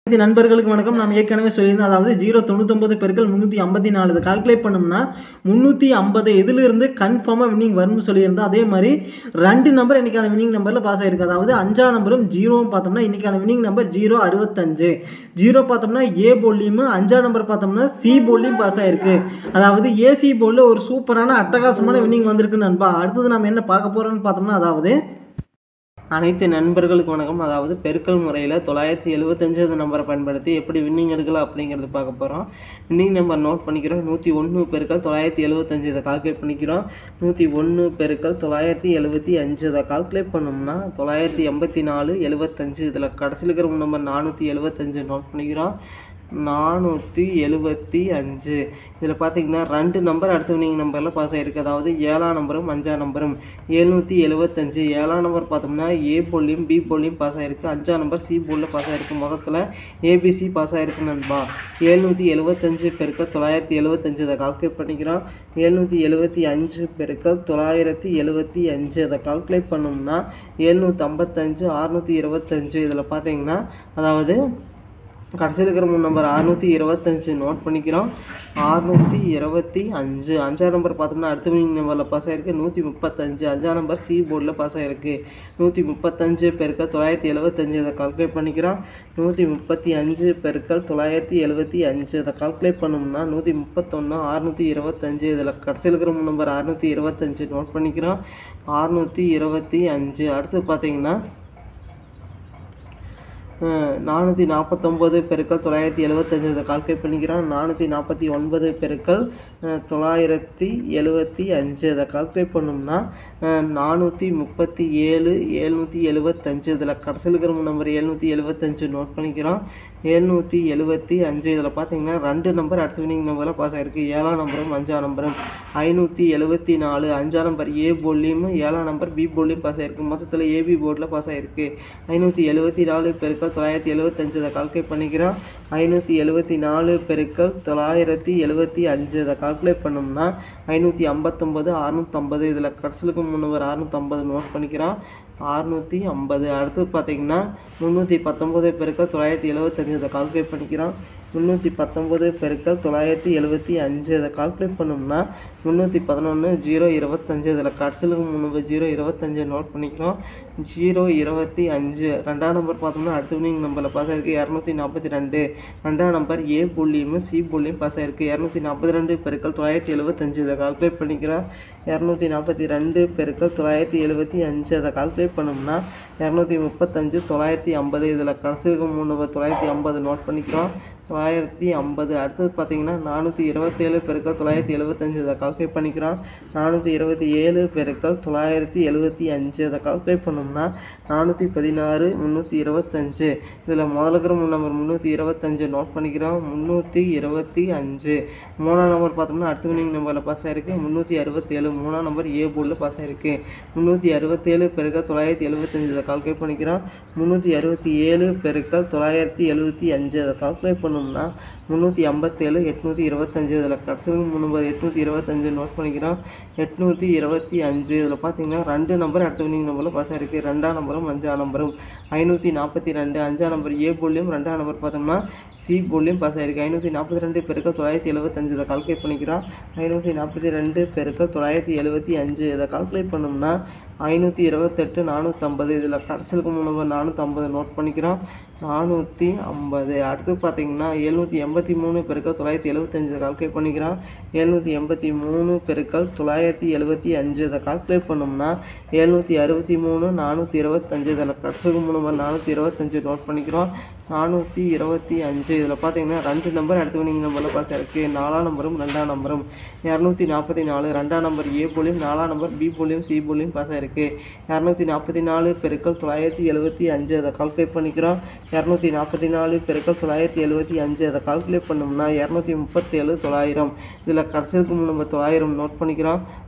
இது நண்பர்களுக்கு வணக்கம் நான் ஏற்கனவே சொல்லியிருந்தேன் அதாவது ஜீரோ தொண்ணூத்தொம்பது பெருக்கள் முந்நூற்றி ஐம்பத்தி நாலு இதை கால்குலேட் பண்ணோம்னா முந்நூற்றி ஐம்பது இதிலிருந்து கன்ஃபார்மாக வின்னிங் வரும்னு சொல்லியிருந்தோம் அதே மாதிரி ரெண்டு நம்பர் இன்றைக்கான வின்னிங் நம்பரில் பாஸ் ஆயிருக்கு அதாவது அஞ்சாம் நம்பரும் ஜீரோவும் பார்த்தோம்னா இன்றைக்கான வின்னிங் நம்பர் ஜீரோ அறுபத்தஞ்சு ஜீரோ பார்த்தோம்னா ஏ போல்லையும் அஞ்சாம் நம்பர் பார்த்தோம்னா சி போல்லையும் பாஸ் ஆயிருக்கு அதாவது ஏசி போலில் ஒரு சூப்பரான அட்டகாசமான வின்னிங் வந்திருக்கு நண்பா அடுத்தது நம்ம என்ன பார்க்க போகிறோம்னு பார்த்தோம்னா அதாவது அனைத்து நண்பர்களுக்கு வணக்கம் அதாவது பெருக்கல் முறையில் தொள்ளாயிரத்தி எழுபத்தஞ்சாவது நம்பரை பயன்படுத்தி எப்படி வின்னிங் எடுக்கலாம் அப்படிங்கிறது பார்க்க போகிறோம் வின்னிங் நம்பர் நோட் பண்ணிக்கிறோம் நூற்றி ஒன்று பெருக்கல் தொள்ளாயிரத்தி எழுபத்தஞ்சு இதை கால்குலேட் பண்ணிக்கிறோம் நூற்றி ஒன்று பெருக்கல் தொள்ளாயிரத்தி எழுபத்தி அஞ்சு இதை கால்குலேட் பண்ணோம்னா தொள்ளாயிரத்தி எண்பத்தி நாலு எழுபத்தஞ்சு இதில் கடைசியில் இருக்கிற நம்பர் நானூற்றி எழுபத்தஞ்சு நோட் பண்ணிக்கிறோம் நானூற்றி எழுபத்தி அஞ்சு இதில் பார்த்தீங்கன்னா ரெண்டு நம்பர் அடுத்த வினிங் நம்பரில் பாஸ் ஆகிருக்கு அதாவது ஏழாம் நம்பரும் அஞ்சாம் நம்பரும் எழுநூற்றி எழுபத்தஞ்சு ஏழாம் நம்பர் பார்த்தோம்னா ஏ போலியும் பி போலியும் பாஸ் ஆகிருக்கு அஞ்சாம் நம்பர் சி போலில் பாஸ் ஆகிருக்கு மொத்தத்தில் ஏபிசி பாஸ் ஆகிருக்கு நண்பா எழுநூற்றி எழுபத்தஞ்சு பெருக்க தொள்ளாயிரத்தி எழுபத்தஞ்சு இதை கால்குலேட் பண்ணிக்கிறோம் எழுநூற்றி எழுபத்தி அஞ்சு பெருக்க தொள்ளாயிரத்தி எழுபத்தி அஞ்சு அதை கால்குலேட் பண்ணோம்னா எழுநூற்றி ஐம்பத்தஞ்சு அறுநூற்றி இருபத்தஞ்சு இதில் பார்த்தீங்கன்னா அதாவது கடைசியில் இருக்கிற மூணு நம்பர் அறுநூற்றி இருபத்தஞ்சு நோட் பண்ணிக்கிறோம் அறுநூற்றி இருபத்தி அஞ்சு அஞ்சாம் நம்பர் பார்த்தோம்னா அடுத்த வினிங் நம்பரில் பாஸ் ஆகிருக்கு நூற்றி முப்பத்தஞ்சு அஞ்சாம் நம்பர் சி போர்டில் பாஸ் ஆகிருக்கு நூற்றி முப்பத்தஞ்சு பெருக்கல் தொள்ளாயிரத்தி எழுபத்தஞ்சு இதை கால்குலேட் பண்ணிக்கிறோம் நூற்றி முப்பத்தி அஞ்சு பெருக்கல் தொள்ளாயிரத்தி எழுபத்தி அஞ்சு இதை கால்குலேட் பண்ணோம்னா நூற்றி முப்பத்தொன்று அறுநூற்றி இருபத்தஞ்சு இதில் கடைசியில் இருக்கிற மூணு நம்பர் அறுநூற்றி இருபத்தஞ்சு நோட் பண்ணிக்கிறோம் அறுநூற்றி இருபத்தி அஞ்சு அடுத்து பார்த்தீங்கன்னா நானூற்றி நாற்பத்தொம்போது பெருக்கல் தொள்ளாயிரத்தி எழுபத்தஞ்சு இதை கால்குலேட் பண்ணிக்கிறோம் நானூற்றி நாற்பத்தி ஒன்பது பெருக்கல் அஹ், தொள்ளாயிரத்தி எழுபத்தி அஞ்சு இதை கால்குலேட் பண்ணோம்னா அஹ், நானூற்றி முப்பத்தி ஏழு எழுநூற்றி எழுபத்தஞ்சு இதில் கடைசியில் இருக்கிற நம்பர் எழுநூற்றி எழுபத்தஞ்சு நோட் பண்ணிக்கிறோம் எழுநூற்றி எழுபத்தி அஞ்சு இதில் பார்த்தீங்கன்னா ரெண்டு நம்பர் அடுத்த வினிங் நம்பரில் பாஸ் ஆகிருக்கு ஏழாம் நம்பரும் அஞ்சாம் நம்பரும் ஐநூற்றி எழுபத்தி நாலு அஞ்சாம் நம்பர் ஏ போர்ட்லேயும் ஏழாம் நம்பர் பி போர்ட்லேயும் பாஸ் ஆகிருக்கு மொத்தத்தில் ஏபி போர்டில் பாஸ் ஆகிருக்கு ஐநூற்றி எழுபத்தி நாலு பெருக்கல் தொள்ளாயிரத்தி எழுபத்தஞ்சு இதை கால்குலேட் பண்ணிக்கிறோம் ஐநூற்றி எழுபத்தி நாலு பெருக்கல் தொள்ளாயிரத்தி எழுபத்தி அஞ்சு இதை கால்குலேட் பண்ணோம்னா ஐநூற்றி ஐம்பத்தொம்பது அறுநூற்றம்பது இதில் கடைசிலுக்கு முன்னவர் அறுநூற்றம்பது நோட் பண்ணிக்கிறோம் அறுநூற்றி ஐம்பது அடுத்து பார்த்தீங்கன்னா முந்நூற்றி பத்தொம்பது பெருக்கல் தொள்ளாயிரத்தி எழுபத்தஞ்சு இதை கால்குலேட் பண்ணிக்கிறோம் முந்நூற்றி பத்தொம்பது பெருக்கல் தொள்ளாயிரத்தி எழுபத்தி அஞ்சு இதை கால்குலேட் பண்ணோம்னா முந்நூற்றி பதினொன்று ஜீரோ இருபத்தஞ்சு இதில் கடைசிலுக்கு முந்நூறு ஜீரோ இருபத்தஞ்சு நோட் பண்ணிக்கிறோம் ஜீரோ இருபத்தி அஞ்சு ரெண்டாம் நம்பர் பார்த்தோம்னா அடுத்த வினிங் நம்பரில் பாஸ் ஆயிருக்கு இரநூத்தி நாற்பத்தி ரெண்டு ரெண்டாம் நம்பர் ஏ புள்ளியும் சி புள்ளியும் பாஸ் ஆயிருக்கு இரநூத்தி நாற்பத்தி ரெண்டு பெருக்கல் தொள்ளாயிரத்தி எழுபத்தஞ்சு இதை கால்குலேட் பண்ணிக்கிறோம் இரநூத்தி நாற்பத்தி ரெண்டு பெருக்கல் தொள்ளாயிரத்தி எழுபத்தி அஞ்சு அதை கால்குலேட் பண்ணோம்னா இரநூத்தி முப்பத்தஞ்சு தொள்ளாயிரத்தி ஐம்பது இதில் கடைசிக்கு மூணு நம்பர் தொள்ளாயிரத்தி ஐம்பது நோட் பண்ணிக்கிறோம் தொள்ளாயிரத்தி ஐம்பது அடுத்தது பார்த்தீங்கன்னா நானூற்றி இருபத்தேழு பெருக்கல் தொள்ளாயிரத்தி எழுபத்தஞ்சு இதை கால்குலேட் பண்ணிக்கிறோம் நானூற்றி இருபத்தி ஏழு பெருக்கல் தொள்ளாயிரத்தி எழுபத்தி அஞ்சு அதை கால்குலேட் பண்ணோம்னா நானூற்றி பதினாறு முந்நூற்றி இருபத்தஞ்சு இதில் முதல்ல இருக்கிற மூணு நம்பர் முந்நூற்றி இருபத்தஞ்சு நோட் பண்ணிக்கிறோம் முந்நூற்றி இருபத்தி அஞ்சு மூணாம் நம்பர் பார்த்தோம்னா அடுத்த வினிங் நம்பரில் பாஸ் ஆயிருக்கு முந்நூற்றி அறுபத்தேழு மூணாம் நம்பர் ஏ போர்டில் பாஸ் ஆயிருக்கு முந்நூற்றி அறுபத்தேழு பெருக்கல் தொள்ளாயிரத்தி எழுபத்தஞ்சு இதை கால்குலேட் பண்ணிக்கிறோம் முந்நூற்றி அறுபத்தி ஏழு பெருக்கல் தொள்ளாயிரத்தி எழுபத்தி அஞ்சு அதை கால்குலேட் பண்ணோம்னா முந்நூற்றி ஐம்பத்தேழு எட்நூற்றி இருபத்தஞ்சு இதில் கடைசியில் மூணு எட்நூற்றி இருபத்தஞ்சு நோட் பண்ணிக்கிறோம் எட்நூற்றி இருபத்தி அஞ்சு இதில் பார்த்தீங்கன்னா ரெண்டு நம்பர் அடுத்த வினிங் நம்பரில் பாஸ் ஆயிருக்கு ரெண்டாம் நம்பரும் அஞ்சாம் நம்பரும் ஐநூற்றி நாற்பத்தி ரெண்டு அஞ்சாம் நம்பர் ஏ போல்லையும் ரெண்டாம் நம்பர் பார்த்தோம்னா சி போல்லையும் பாஸ் ஆயிருக்கு ஐநூற்றி நாற்பத்தி ரெண்டு பெருக்கல் தொள்ளாயிரத்தி எழுபத்தஞ்சு இதை கால்குலேட் பண்ணிக்கிறோம் ஐநூற்றி நாற்பத்தி ரெண்டு பெருக்கல் தொள்ளாயிரத்தி எழுபத்தி அஞ்சு இதை கால்குலேட் பண்ணோம்னா ஐநூற்றி இருபத்தெட்டு நானூற்றம்பது இதில் கடைசிலுக்கு மூணு நானூற்றம்பது நோட் பண்ணிக்கிறோம் நானூற்றி ஐம்பது அடுத்து பார்த்தீங்கன்னா எழுநூற்றி எண்பத்தி மூணு பெருக்கல் தொள்ளாயிரத்தி எழுபத்தஞ்சு இதை கால்குலேட் பண்ணிக்கிறோம் எழுநூற்றி எண்பத்தி மூணு பெருக்கல் தொள்ளாயிரத்தி எழுபத்தி அஞ்சு இதை கால்குலேட் பண்ணோம்னா எழுநூற்றி அறுபத்தி மூணு நானூற்றி இருபத்தஞ்சு இதில் கடைசிலுக்கு மூணு நானூற்றி இருபத்தஞ்சு நோட் பண்ணிக்கிறோம் நானூற்றி இருபத்தி அஞ்சு இதில் பார்த்தீங்கன்னா ரெண்டு நம்பர் அடுத்த வினிங் நம்பரில் பாஸ் ஆயிருக்கு நாலாம் நம்பரும் ரெண்டாம் நம்பரும் இரநூத்தி நாற்பத்தி நாலு ரெண்டாம் நம்பர் ஏ போலியும் நாலாம் நம்பர் பி போலியும் சி போலியும் பாஸ் ஆயிருக்கு இரநூத்தி நாற்பத்தி நாலு பெருக்கல் தொள்ளாயிரத்தி எழுபத்தி அஞ்சு அதை கால்குலேட் பண்ணிக்கிறோம் இரநூத்தி நாற்பத்தி நாலு பெருக்கல் தொள்ளாயிரத்தி எழுபத்தி அஞ்சு அதை கால்குலேட் பண்ணோம்னா இரநூத்தி முப்பத்தேழு தொள்ளாயிரம் இதில் கடைசிக்கு நம்ம தொள்ளாயிரம் நோட் பண்ணிக்கிறோம்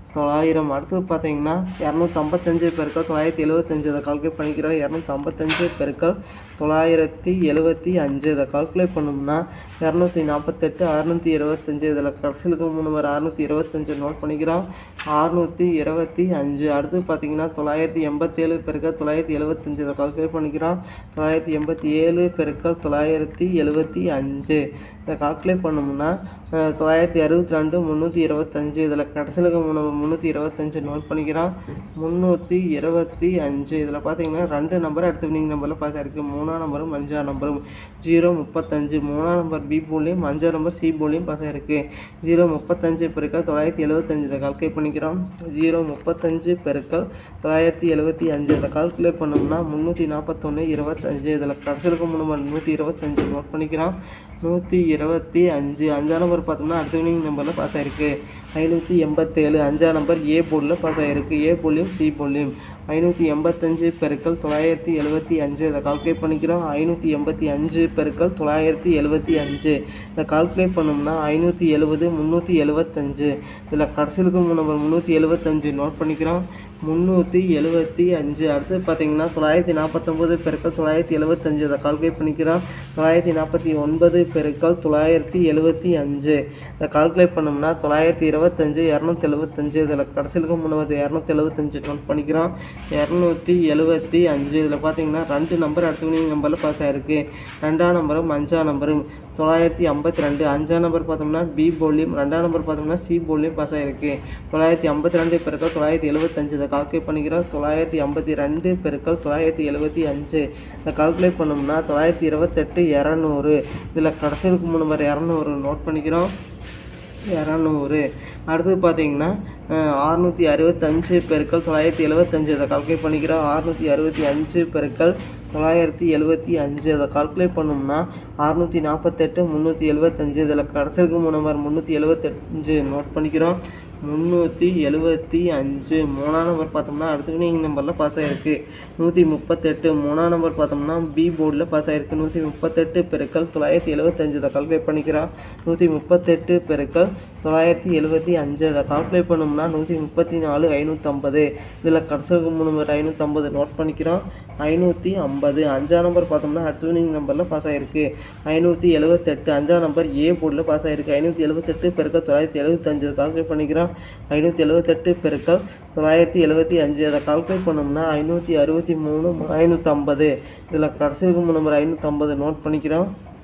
தொள்ளாயிரம் அடுத்து பார்த்தீங்கன்னா இரநூத்தம்பத்தஞ்சு பெருக்கள் தொள்ளாயிரத்தி எழுபத்தஞ்சு இதை கால்குலேட் பண்ணிக்கிறோம் இரநூத்தம்பத்தஞ்சு பெருக்கள் தொள்ளாயிரத்தி எழுபத்தி அஞ்சு இதை கால்குலேட் பண்ணோம்னா இரநூத்தி நாற்பத்தெட்டு அறுநூற்றி இருபத்தஞ்சு இதில் கடைசிலுக்கு மூணு வர அறுநூற்றி இருபத்தஞ்சு நோட் பண்ணிக்கிறோம் அறுநூற்றி இருபத்தி அஞ்சு அடுத்து பார்த்தீங்கன்னா தொள்ளாயிரத்தி எண்பத்தேழு பெருக்கள் தொள்ளாயிரத்தி எழுபத்தஞ்சு இதை கால்குலேட் பண்ணிக்கிறோம் தொள்ளாயிரத்தி எண்பத்தி ஏழு பெருக்கள் தொள்ளாயிரத்தி எழுபத்தி அஞ்சு இதை கால்குலேட் பண்ணோம்னா அஹ், தொள்ளாயிரத்தி அறுபத்தி ரெண்டு முந்நூற்றி இருபத்தஞ்சு இதில் கடைசியில் மூணு முந்நூற்றி இருபத்தஞ்சு நோட் பண்ணிக்கிறோம் முந்நூற்றி இருபத்தி அஞ்சு இதில் பார்த்தீங்கன்னா ரெண்டு நம்பர் அடுத்த வினிங் நம்பரில் பார்த்தா இருக்குது மூணாம் நம்பரும் அஞ்சாம் நம்பரும் ஜீரோ முப்பத்தஞ்சு மூணாம் நம்பர் பி போலையும் அஞ்சாம் நம்பர் சி போலையும் பார்த்தா இருக்குது ஜீரோ முப்பத்தஞ்சு பெருக்கள் தொள்ளாயிரத்தி எழுபத்தஞ்சு இதை கால்குலேட் பண்ணிக்கிறோம் ஜீரோ முப்பத்தஞ்சு பெருக்கள் தொள்ளாயிரத்தி எழுபத்தி அஞ்சு இதை கால்குலேட் பண்ணோம்னா முந்நூற்றி நாற்பத்தொன்று இருபத்தஞ்சு இதில் கடைசிலுக்கு மூணு நூற்றி இருபத்தஞ்சு நோட் பண்ணிக்கிறோம் நூற்றி இருபத்தி அஞ்சு அஞ்சாம் நம்பர் பார்த்தோம்னா அடுத்த வினிங் நம்பரில் பாஸ் ஆயிருக்கு ஐநூற்றி எண்பத்தேழு அஞ்சாம் நம்பர் ஏ போர்டில் பாஸ் ஆகிருக்கு ஏ போர்ட்லையும் சி போர்ட்லையும் ஐநூற்றி எண்பத்தஞ்சு பெருக்கள் தொள்ளாயிரத்தி எழுபத்தி அஞ்சு இதை கால்குலேட் பண்ணிக்கிறோம் ஐநூற்றி எண்பத்தி அஞ்சு பெருக்கள் தொள்ளாயிரத்தி எழுபத்தி அஞ்சு இதை கால்குலேட் பண்ணோம்னா ஐநூற்றி எழுபது முந்நூற்றி எழுபத்தஞ்சு இதில் கடைசிலுக்கு நம்பர் முந்நூற்றி எழுபத்தஞ்சு நோட் பண்ணிக்கிறோம் முந்நூற்றி எழுபத்தி அஞ்சு அடுத்து பார்த்தீங்கன்னா தொள்ளாயிரத்தி நாற்பத்தொம்போது பெருக்கள் தொள்ளாயிரத்தி எழுபத்தஞ்சு இதை கால்குலேட் பண்ணிக்கிறோம் தொள்ளாயிரத்தி நாற்பத்தி ஒன்பது பெருக்கள் தொள்ளாயிரத்தி எழுபத்தி அஞ்சு இதை கால்குலேட் பண்ணோம்னா தொள்ளாயிரத்தி இருபத்தஞ்சு இரநூத்தி எழுபத்தஞ்சு இதில் கடைசிலுக்கு முன்னவது இரநூத்தி எழுபத்தஞ்சு நோட் பண்ணிக்கிறோம் இரநூத்தி எழுபத்தி அஞ்சு இதில் பார்த்தீங்கன்னா ரெண்டு நம்பர் அடுத்த வினிங் நம்பரில் பாஸ் ஆகிருக்கு ரெண்டாம் நம்பரும் அஞ்சாம் நம்பரும் தொள்ளாயிரத்தி ஐம்பத்தி ரெண்டு அஞ்சாம் நம்பர் பார்த்தோம்னா பி போலியும் ரெண்டாம் நம்பர் பார்த்தோம்னா சி போலியும் பாஸ் ஆகிருக்கு தொள்ளாயிரத்தி ஐம்பத்தி ரெண்டு பெருக்கள் தொள்ளாயிரத்தி எழுபத்தஞ்சு இதை கால்குலேட் பண்ணிக்கிறோம் தொள்ளாயிரத்தி ஐம்பத்தி ரெண்டு பெருக்கள் தொள்ளாயிரத்தி எழுபத்தி அஞ்சு இதை கால்குலேட் பண்ணோம்னா தொள்ளாயிரத்தி இருபத்தெட்டு இரநூறு இதில் கடைசிக்கு நம்பர் இரநூறு நோட் பண்ணிக்கிறோம் இரநூறு அடுத்தது பார்த்தீங்கன்னா அறுநூற்றி அறுபத்தஞ்சு பெருக்கள் தொள்ளாயிரத்தி எழுபத்தஞ்சு இதை கால்குலேட் பண்ணிக்கிறோம் அறுநூற்றி அறுபத்தி அஞ்சு பெருக்கள் தொள்ளாயிரத்தி எழுபத்தி அஞ்சு அதை கால்குலேட் பண்ணோம்னா அறுநூற்றி நாற்பத்தெட்டு முந்நூற்றி எழுபத்தஞ்சு இதில் கடைசிக்கு நம்பர் முந்நூற்றி எழுபத்தஞ்சு நோட் பண்ணிக்கிறோம் முந்நூற்றி எழுபத்தி அஞ்சு மூணாம் நம்பர் பார்த்தோம்னா அடுத்த வினிங் நம்பரில் பாஸ் ஆகிருக்கு நூற்றி முப்பத்தெட்டு மூணாம் நம்பர் பார்த்தோம்னா பி போர்டில் பாஸ் ஆகிருக்கு நூற்றி முப்பத்தெட்டு பெருக்கள் தொள்ளாயிரத்தி எழுபத்தஞ்சு இதை கால்குலேட் பண்ணிக்கிறோம் நூற்றி முப்பத்தெட்டு பெருக்கள் தொள்ளாயிரத்தி எழுபத்தி அஞ்சு அதை கால்குலேட் பண்ணோம்னா நூற்றி முப்பத்தி நாலு ஐநூற்றம்பது இதில் கடைசிக்கு மூணு நம்பர் ஐநூற்றம்பது நோட் பண்ணிக்கிறோம் ஐநூற்றி ஐம்பது அஞ்சாம் நம்பர் பார்த்தோம்னா அடுத்த வினிங் நம்பரில் பாஸ் ஆகிருக்கு ஐநூற்றி எழுபத்தெட்டு அஞ்சாம் நம்பர் ஏ போர்டில் பாஸ் ஆகிருக்கு ஐநூற்றி எழுபத்தெட்டு பெருக்கள் தொள்ளாயிரத்தி எழுபத்தஞ்சு இதை கால்குலேட் பண்ணிக்கிறோம் ஐநூற்றி எழுபத்தெட்டு பெருக்கள் தொள்ளாயிரத்தி எழுபத்தி அஞ்சு அதை கால்குலேட் பண்ணோம்னா ஐநூற்றி அறுபத்தி மூணு ஐநூற்றம்பது இதில் கடைசிக்கு மூணு நம்பர் ஐநூற்றம்பது நோட் பண்ணிக்கிறோம்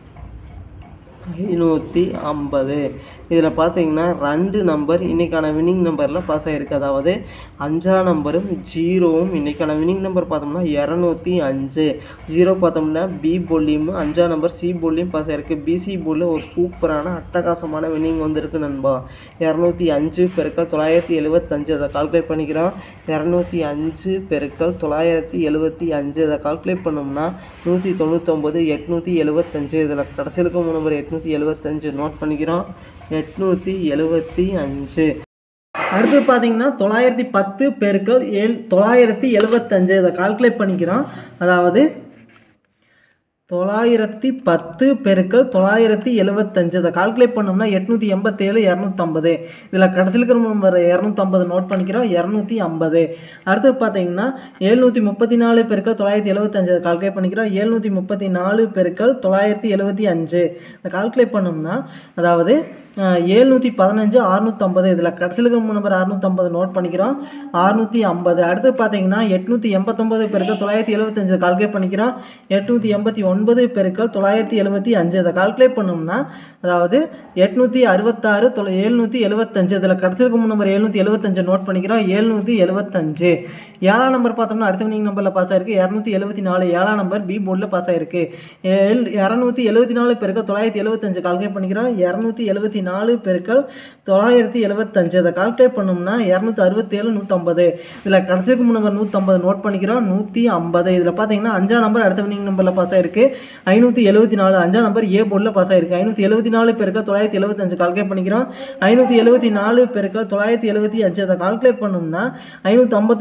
ஐநூற்றி ஐம்பது இதில் பார்த்தீங்கன்னா ரெண்டு நம்பர் இன்றைக்கான வினிங் நம்பரில் பாஸ் ஆகிருக்கு அதாவது அஞ்சாம் நம்பரும் ஜீரோவும் இன்றைக்கான வினிங் நம்பர் பார்த்தோம்னா இரநூத்தி அஞ்சு ஜீரோ பார்த்தோம்னா பி போலியும் அஞ்சாம் நம்பர் சி போலியும் பாஸ் ஆகிருக்கு பிசி போலில் ஒரு சூப்பரான அட்டகாசமான வினிங் வந்திருக்கு நண்பா இரநூத்தி அஞ்சு பெருக்கள் தொள்ளாயிரத்தி எழுபத்தஞ்சு அதை கால்குலேட் பண்ணிக்கிறோம் இரநூத்தி அஞ்சு பெருக்கள் தொள்ளாயிரத்தி எழுபத்தி அஞ்சு அதை கால்குலேட் பண்ணோம்னா நூற்றி தொண்ணூத்தொம்பது எட்நூற்றி எழுபத்தஞ்சு இதில் கடைசியிலுக்கு மூணு நம்பர் எட்நூற்றி எழுபத்தஞ்சு நோட் பண்ணிக்கிறோம் எட்நூற்றி எழுபத்தி அஞ்சு அடுத்து பார்த்தீங்கன்னா தொள்ளாயிரத்தி பத்து பெருக்கள் ஏழு தொள்ளாயிரத்தி எழுபத்தஞ்சு இதை கால்குலேட் பண்ணிக்கிறோம் அதாவது தொள்ளாயிரத்தி பத்து பெருக்கள் தொள்ளாயிரத்தி எழுபத்தஞ்சு அதை கால்குலேட் பண்ணோம்னா எட்நூற்றி எண்பத்தேழு இரநூத்தம்பது இதில் கடைசியில் இருக்கிற நம்பர் இரநூத்தம்பது நோட் பண்ணிக்கிறோம் இரநூத்தி ஐம்பது அடுத்து பார்த்தீங்கன்னா எழுநூற்றி முப்பத்தி நாலு பெருக்கள் தொள்ளாயிரத்தி எழுபத்தஞ்சு அதை கால்குலேட் பண்ணிக்கிறோம் எழுநூற்றி முப்பத்தி நாலு பெருக்கள் தொள்ளாயிரத்தி எழுபத்தி அஞ்சு இதை கால்குலேட் பண்ணோம்னா அதாவது ஏழ்நூற்றி பதினஞ்சு அறுநூற்றம்பது இதில் கடைசியில் இருக்கிற நம்பர் அறுநூற்றம்பது நோட் பண்ணிக்கிறோம் அறுநூற்றி ஐம்பது அடுத்து பார்த்தீங்கன்னா எட்நூற்றி எண்பத்தொம்பது பெருக்கள் தொள்ளாயிரத்தி எழுபத்தஞ்சு கால்குலேட் பண்ணிக்கிறோம் எட்நூற்றி எண்பத்தி ஒன்பது பெருக்கள் தொள்ளாயிரத்தி எழுபத்தி அஞ்சு அதை கால்குலேட் பண்ணோம்னா அதாவது எட்நூற்றி அறுபத்தாறு தொலை எழுநூற்றி எழுபத்தஞ்சு இதில் கடைசிக்கு நம்பர் எழுநூற்றி எழுபத்தஞ்சு நோட் பண்ணிக்கிறோம் எழுநூற்றி எழுபத்தஞ்சு ஏழாம் நம்பர் பார்த்தோம்னா அடுத்த வினிங் நம்பரில் பாஸ் ஆயிருக்கு இரநூத்தி எழுபத்தி நாலு ஏழாம் நம்பர் பி போர்டில் பாஸ் ஆயிருக்கு ஏழ் இரநூத்தி எழுபத்தி நாலு பெருக்கள் தொள்ளாயிரத்தி எழுபத்தஞ்சு கால்குலேட் பண்ணிக்கிறோம் இரநூத்தி எழுபத்தி நாலு பெருக்கள் தொள்ளாயிரத்தி எழுபத்தஞ்சு அதை கால்குலேட் பண்ணோம்னா இரநூத்தி அறுபத்தேழு நூற்றம்பது இதில் கடைசிக்கு நம்பர் நூற்றம்பது நோட் பண்ணிக்கிறோம் நூற்றி ஐம்பது இதில் பார்த்தீங்கன்னா அஞ்சாம் நம்பர் அடுத்த வினிங் நம்பரில் பாஸ் ஆயிருக்கு ஐநூற்றி எழுபத்தி நாலு அஞ்சாம் நம்பர் ஏ போர்டில் பாஸ் ஆயிருக்கு ஐநூற்றி எழுபத்தி நாலு பெருக்கள் தொள்ளாயிரத்தி எழுபத்தஞ்சு கால்குலேட் பண்ணிக்கிறோம் ஐநூற்றி எழுபத்தி நாலு பெருக்கள் தொள்ளாயிரத்தி எழுபத்தி அஞ்சு அதை கால்குலேட் பண்ணோம்னா ஐநூற்றி ஐம்பத்தொம்பது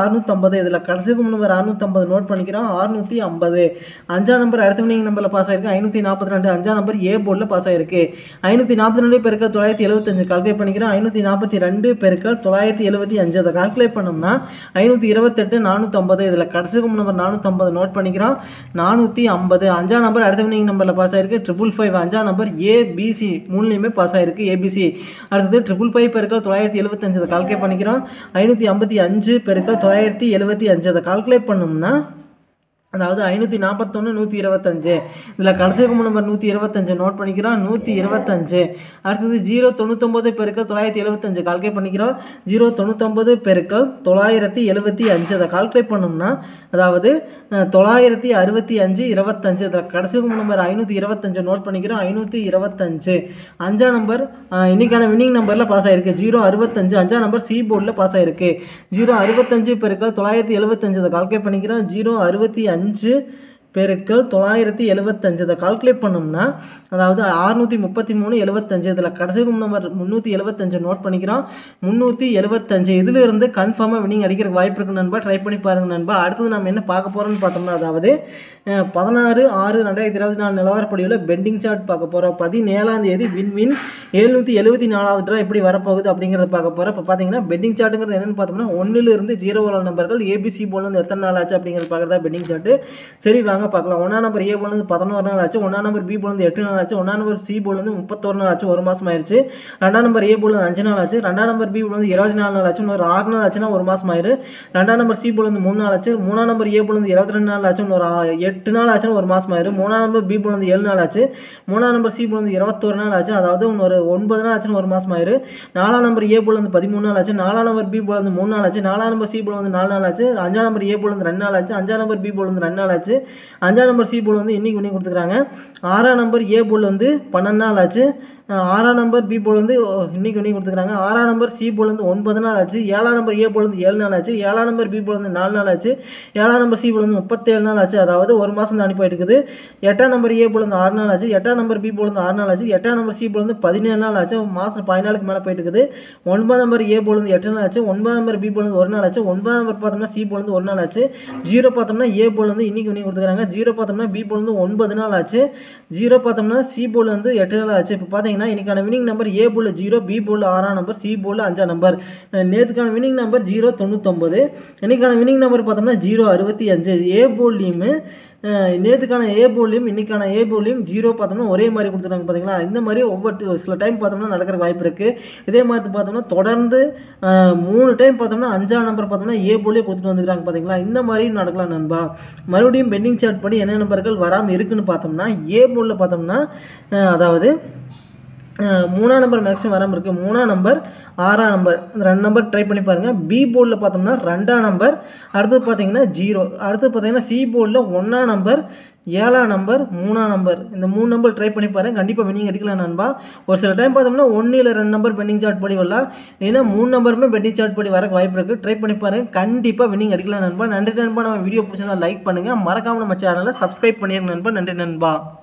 அறுநூற்றம்பது இதில் கடைசி ரூம் நம்பர் அறுநூற்றம்பது நோட் பண்ணிக்கிறோம் அறுநூற்றி ஐம்பது அஞ்சாம் நம்பர் அடுத்த வினிங் நம்பரில் பாஸ் ஆயிருக்கு ஐநூற்றி நாற்பத்தி ரெண்டு அஞ்சாம் நம்பர் ஏ போர்டில் பாஸ் ஆயிருக்கு ஐநூற்றி நாற்பத்தி ரெண்டு பெருக்கள் தொள்ளாயிரத்தி எழுபத்தஞ்சு கால்குலேட் பண்ணிக்கிறோம் ஐநூற்றி நாற்பத்தி ரெண்டு பெருக்கள் தொள்ளாயிரத்தி எழுபத்தி அஞ்சு அதை கால்குலேட் பண்ணோம்னா ஐநூற்றி இருபத்தெட்டு நானூற்றம்பது இதில் கடைசி ரூம் நம்பர் நானூற்றம்பது நோட் பண்ணிக்கிறோம் நானூற்றி ஐம்பது அஞ்சாம் நம்பர் அடுத்த வினிங் நம்பரில் பாஸ் ஆயிருக்கு ட்ரிபிள் ஃபைவ் அஞ்சாம் நம்பர் ஏபிசி மூணுலேயுமே பாஸ் ஆயிருக்கு ஏபிசி அடுத்தது ட்ரிபிள் ஃபைவ் பெருக்கள் தொள்ளாயிரத்தி எழுபத்தஞ்சு அதை கால்குலேட் பண்ணிக்கிறோம் ஐநூற்றி ஐம்பத்தி அஞ்சு பெருக்கள் தொள்ளாயிரத்தி எழுபத்தி அஞ்சு அதை கால்குலேட் பண்ணோம்னா அதாவது ஐநூற்றி நாற்பத்தொன்று நூற்றி இருபத்தஞ்சு இதில் கடைசி கும்பல் நம்பர் நூற்றி இருபத்தஞ்சு நோட் பண்ணிக்கிறோம் நூற்றி இருபத்தஞ்சு அடுத்தது ஜீரோ தொண்ணூத்தொம்பது பெருக்கள் தொள்ளாயிரத்தி எழுபத்தஞ்சு கால்குலேட் பண்ணிக்கிறோம் ஜீரோ தொண்ணூத்தொம்பது பெருக்கள் தொள்ளாயிரத்தி எழுபத்தி அஞ்சு அதை கால்குலேட் பண்ணோம்னா அதாவது அஹ், தொள்ளாயிரத்தி அறுபத்தி அஞ்சு இருபத்தஞ்சு இதில் கடைசி கும்பல் நம்பர் ஐநூற்றி இருபத்தஞ்சு நோட் பண்ணிக்கிறோம் ஐநூற்றி இருபத்தஞ்சு அஞ்சாம் நம்பர் அஹ், இன்னைக்கான வின்னிங் நம்பரில் பாஸ் ஆயிருக்கு ஜீரோ அறுபத்தஞ்சு அஞ்சாம் நம்பர் சி போர்டில் பாஸ் ஆயிருக்கு ஜீரோ அறுபத்தஞ்சு பெருக்கள் தொள்ளாயிரத்தி எழுபத்தஞ்சு அதை கால்குலேட் பண்ணிக்கிறோம் ஜீரோ அறுபத்தி அஞ்சு பெருக்கள் தொள்ளாயிரத்தி எழுபத்தஞ்சு இதை கால்குலேட் பண்ணோம்னா அதாவது அறுநூற்றி முப்பத்தி மூணு எழுபத்தஞ்சு இதில் கடைசி room நம்பர் முந்நூற்றி எழுபத்தஞ்சு நோட் பண்ணிக்கிறோம் முந்நூற்றி எழுபத்தஞ்சு இதில் இருந்து கன்ஃபார்மாக வினிங் அடிக்கிறதுக்கு வாய்ப்பு இருக்கு நண்பா ட்ரை பண்ணி பாருங்க நண்பா அடுத்தது நம்ம என்ன பார்க்க போகிறோம்னு பார்த்தோம்னா அதாவது அஹ், பதினாறு ஆறு ரெண்டாயிரத்தி இருபத்தி நாலு நிலவரப்படியில் பெண்டிங் சார்ட் பார்க்க போகிறோம் பதினேழாம் தேதி வின் வின் எழுநூற்றி எழுபத்தி நாலாவது ட்ரா எப்படி வரப்போகுது அப்படிங்கிறத பார்க்க போகிறோம் இப்போ பார்த்தீங்கன்னா பெண்டிங் சார்ட்டுங்கிறது என்னென்னு பார்த்தோம்னா ஒன்றில் இருந்து ஜீரோ உள்ள நம்பர்கள் ஏபிசி போல் வந்து எத்தனை நாள் ஆச்சு அப்படிங்கிறது பார்க்குறதா பெண்டிங் சார்ட்டு சரி வாங்க பார்க்கலாம் ஒன்றா நம்பர் ஏ போல் வந்து பதினோரு நாள் ஆச்சு ஒன்றா நம்பர் பி போல் வந்து எட்டு நாள் ஆச்சு ஒன்றா நம்பர் சி போல் வந்து முப்பத்தொரு நாள் ஆச்சு ஒரு மாதம் ஆயிருச்சு ரெண்டாம் நம்பர் ஏ போல் வந்து அஞ்சு நாள் ஆச்சு ரெண்டாம் நம்பர் பி போல் வந்து இருபத்தி நாலு நாள் ஆச்சு இன்னொரு ஆறு நாள் ஆச்சுன்னா ஒரு மாதம் ஆயிரு ரெண்டாம் நம்பர் சி போல் வந்து மூணு நாள் ஆச்சு மூணாம் நம்பர் ஏ போல் வந்து இருபத்தி ரெண்டு நாள் ஆச்சு இன்னொரு ஆ- எட்டு நாள் ஆச்சுன்னா ஒரு மாதம் ஆயிரு மூணாம் நம்பர் பி போல் வந்து ஏழு நாள் ஆச்சு மூணாம் நம்பர் சி போல் வந்து இருபத்தொரு நாள் ஆச்சு அதாவது இன்னொரு ஒன்பது நாள் ஆச்சுன்னு ஒரு மாதம் ஆயிரு நாலாம் நம்பர் ஏ போல் வந்து பதிமூணு நாள் ஆச்சு நாலாம் நம்பர் பி போல் வந்து மூணு நாள் ஆச்சு நாலாம் நம்பர் சி போல் வந்து நாலு நாள் ஆச்சு அஞ்சாம் நம்பர் ஏ போல் வந்து ரெண்டு நாள் ஆச்சு அஞ்சாம் நம்பர் பி போல் வந்து ரெண்டு நாள் ஆச்சு அஞ்சாம் நம்பர் சி போல் வந்து இன்னைக்கு பண்ணி கொடுத்துருக்காங்க ஆறாம் நம்பர் ஏ போல் வந்து பன்னெண்டு நாள் ஆச்சு அஹ் ஆறாம் நம்பர் பி போல் வந்து ஓ, இன்னைக்கு பண்ணி கொடுத்துருக்காங்க ஆறாம் நம்பர் சி போல் வந்து ஒன்பது நாள் ஆச்சு ஏழாம் நம்பர் ஏ போல் வந்து ஏழு நாள் ஆச்சு ஏழாம் நம்பர் பி போல் வந்து நாலு நாள் ஆச்சு ஏழாம் நம்பர் சி போல் வந்து முப்பத்தேழு நாள் ஆச்சு அதாவது ஒரு மாதம் தான் அனுப்பி இருக்குது எட்டாம் நம்பர் ஏ போல் வந்து ஆறு நாள் ஆச்சு எட்டாம் நம்பர் பி போல் வந்து ஆறு நாள் ஆச்சு எட்டாம் நம்பர் சி போல் வந்து பதினேழு நாள் ஆச்சு மாதம் பதினாலுக்கு மேலே போயிட்டு இருக்குது ஒன்பதாம் நம்பர் ஏ போல் வந்து எட்டு நாள் ஆச்சு ஒன்பதாம் நம்பர் பி போல் வந்து ஒரு நாள் ஆச்சு ஒன்பதாம் நம்பர் பார்த்தோம்னா சி போல் வந்து ஒரு நாள் ஆச்சு ஜீரோ பார்த்தோம்னா ஏ போல் வந்து இன்னைக்கு பண்ணி கொடுத்துருக்காங்க ஜீரோ பார்த்தோம்னா பி போல் வந்து ஒன்பது நாள் ஆச்சு ஜீரோ பார்த்தோம்னா சி போல் வந்து எட்டு நாள் ஆச்சு இப்போ பார்த்தீங்கன்னா இன்னைக்கான winning number A ball zero B ball ஆறாம் நம்பர் சி போல் அஞ்சாம் நம்பர் நேற்றுக்கான வினிங் நம்பர் ஜீரோ தொண்ணூத்தொம்பது இன்னைக்கான வினிங் நம்பர் பார்த்தோம்னா ஜீரோ அறுபத்தி அஞ்சு ஏ போல்லையுமே நேற்றுக்கான ஏ போல்லையும் இன்னைக்கான ஏ போல்லையும் ஜீரோ பார்த்தோம்னா ஒரே மாதிரி கொடுத்துருக்காங்க பார்த்தீங்களா இந்த மாதிரி ஒவ்வொரு சில டைம் பார்த்தோம்னா நடக்கிற வாய்ப்பு இருக்குது இதே மாதிரி பார்த்தோம்னா தொடர்ந்து அஹ், மூணு டைம் பார்த்தோம்னா அஞ்சாம் நம்பர் பார்த்தோம்னா ஏ போலே கொடுத்துட்டு வந்துருக்காங்க பார்த்தீங்களா இந்த மாதிரி நடக்கலாம் நண்பா மறுபடியும் பெண்டிங் சார்ட் படி என்ன நம்பர்கள் வராமல் இருக்குன்னு பார்த்தோம்னா ஏ போலில் பார்த்தோம்னா அஹ், அதாவது அஹ் மூணாம் நம்பர் மேக்ஸிமம் வராமல் இருக்குது மூணாம் நம்பர் ஆறாம் நம்பர் இந்த ரெண்டு நம்பர் ட்ரை பண்ணி பாருங்கள் பி போர்டில் பார்த்தோம்னா ரெண்டாம் நம்பர் அடுத்தது பார்த்தீங்கன்னா ஜீரோ அடுத்து பார்த்தீங்கன்னா சி போர்டில் ஒன்றாம் நம்பர் ஏழாம் நம்பர் மூணாம் நம்பர் இந்த மூணு நம்பர் ட்ரை பண்ணி பாருங்க கண்டிப்பாக வினிங் அடிக்கலாம் நண்பா ஒரு சில டைம் பார்த்தோம்னா ஒன்று இல்லை ரெண்டு நம்பர் பெண்டிங் சார்ட் படி வரலாம் இல்லைன்னா மூணு நம்பருமே பெண்டிங் சார்ட் படி வரக்கு வாய்ப்பு இருக்குது ட்ரை பண்ணி பாருங்க கண்டிப்பாக வினிங் அடிக்கலாம் நண்பா நன்றி நண்பா நம்ம வீடியோ பிடிச்சதா லைக் பண்ணுங்கள் மறக்காமல் நம்ம சேனலை சப்ஸ்கிரைப் பண்ணிடுங்க நண்பா நன்றி நண்பா